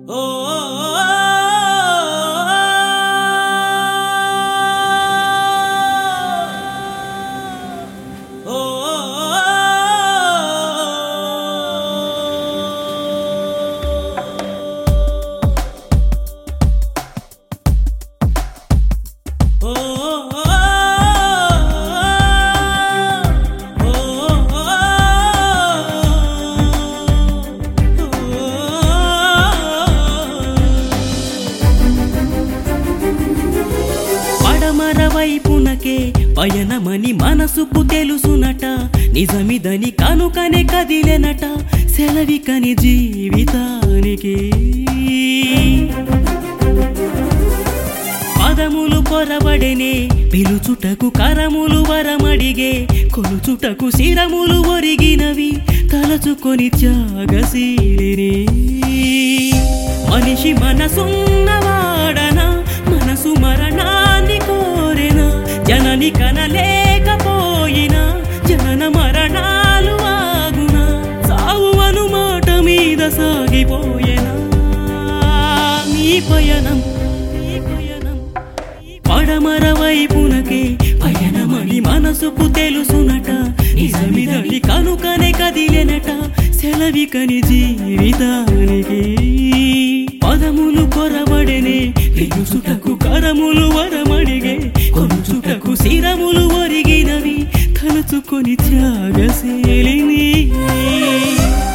పడమర వైపునకే పయనమని మనసుకు తెలుసునట నిజమిదని కనుకనే కదిలెనట సెలవికని జీవితానికి పదములు పొరబడెనే పిలుచుటకు కరములు వరమడిగే కొలుచుటకు శిరములు ఒరిగినవి తలచుకొని త్యాగశీలిని మనిషి మనసున్నవాడనా మనసు మరణాన్ని కోరెనా జనని కనలేకపోయినా జనన మరణాలు ఆగునా సావు అను మాట మీద సాగిపోయేనా నీ పయనం నీ పయనం పడమర వైపునకే పయనమని మనసుకు తెలుసునట నిజమిదని కనుకనే కదిలెనట సెలవికని జీవితానికి పదములు కొరబడెనే పిలుచుటకు కరములు వరమడిగే కొలుచుటకు శిరములు ఒరిగినవి తలుచుకొని త్యాగశీలిని